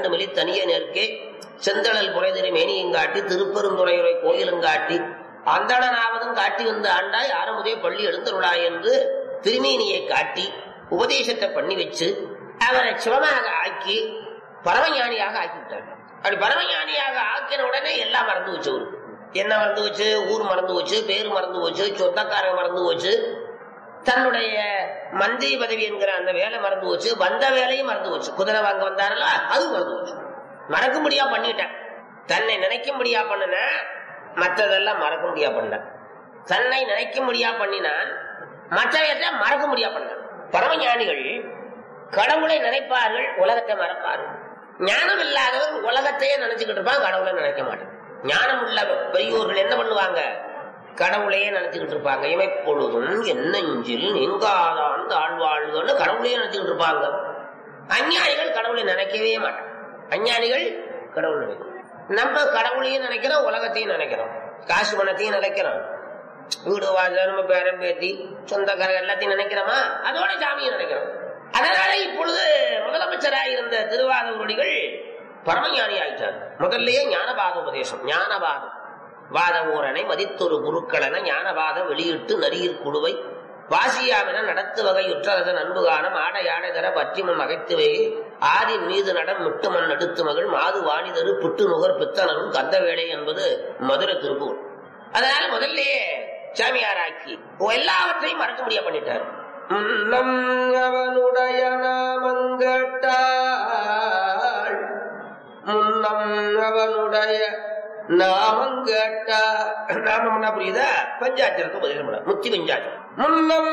இரண்டு மிலி தனிய நேர்க்கே செந்தழல் புரைதிரை மேனியங்காட்டி திருப்பெருந்துறையுறை கோயிலுங்காட்டி அந்தணனாவதும் காட்டி வந்த ஆண்டாய் ஆரமுதே பள்ளி எழுந்தருளாய் என்று திருமேனியை காட்டி உபதேசத்தை பண்ணி வச்சு அவரை சிவமாக ஆக்கி பரமஞானியாக ஆக்கி விட்டார் அப்படி பரமஞானியாக ஆக்கின உடனே எல்லாம் மறந்து வச்சு அவருக்கு என்ன மறந்து வச்சு ஊர் மறந்து வச்சு பேர் மறந்து வச்சு சொந்தக்காரங்க மறந்து வச்சு தன்னுடைய மந்திரி பதவி என்கிற அந்த வேலை மறந்து போச்சு வந்த வேலையும் மறந்து போச்சு குதிரை வாங்க வந்தாரல்ல அதுவும் மறந்து போச்சு மறக்கும்படியா பண்ணிட்டேன் தன்னை நினைக்கும்படியா பண்ணின மற்றதெல்லாம் மறக்க முடியா பண்ண தன்னை நினைக்கும்படியா பண்ணினான் மற்றவற்றை மறக்க முடியா பண்ண பரமஞானிகள் கடவுளை நினைப்பார்கள் உலகத்தை மறப்பார்கள் ஞானம் இல்லாதவன் உலகத்தையே நினைச்சுக்கிட்டு இருப்பான் கடவுளை நினைக்க மாட்டான் ஞானம் உள்ள பெரியோர்கள் என்ன பண்ணுவாங்க கடவுளையே நினைச்சுக்கிட்டு இருப்பாங்க இமைப்பொழுதும் என் நெஞ்சில் நீங்காதான் தாழ்வாழ்கன்னு கடவுளையே நினைச்சுக்கிட்டு இருப்பாங்க அஞ்ஞானிகள் கடவுளை நினைக்கவே மாட்டாங்க அஞ்ஞானிகள் கடவுள் நினைக்கும் நம்ம கடவுளையும் நினைக்கிறோம் உலகத்தையும் நினைக்கிறோம் காசு பணத்தையும் நினைக்கிறோம் வீடு வாசல் நம்ம பேரன் பேத்தி சொந்தக்காரங்க எல்லாத்தையும் நினைக்கிறோமா அதோட சாமியை நினைக்கிறோம் அதனால இப்பொழுது முதலமைச்சராக இருந்த திருவாதூரடிகள் பரமஞானி ஆயிட்டார் முதல்லயே ஞானபாத உபதேசம் ஞானபாதம் வாத ஊரனை மதித்தொரு குருக்களன ஞானபாத வெளியிட்டு நரியிற் குழுவை வாசியாமென நடத்து வகையுற்றரசன் அன்பு காணம் ஆடை ஆடைதர பற்றிமன் மகைத்துவே ஆதின் மீது நடம் மிட்டுமன் நடுத்து மகள் மாது வாணிதரு புட்டு நுகர் பித்தனரும் கந்த வேலை என்பது மதுரை திருப்பூர் அதனால முதல்லயே சாமியாராக்கி எல்லாவற்றையும் மறக்க முடியா பண்ணிட்டார் முன்னம் அவனுடைய நாமங்கட்டாள் முன்னம் அவனுடைய நாமங்கட்டா நாமம்னா புரியுதா பஞ்சாட்சரத்துக்கு பதில் முத்தி பஞ்சாட்சரம் முன்னம்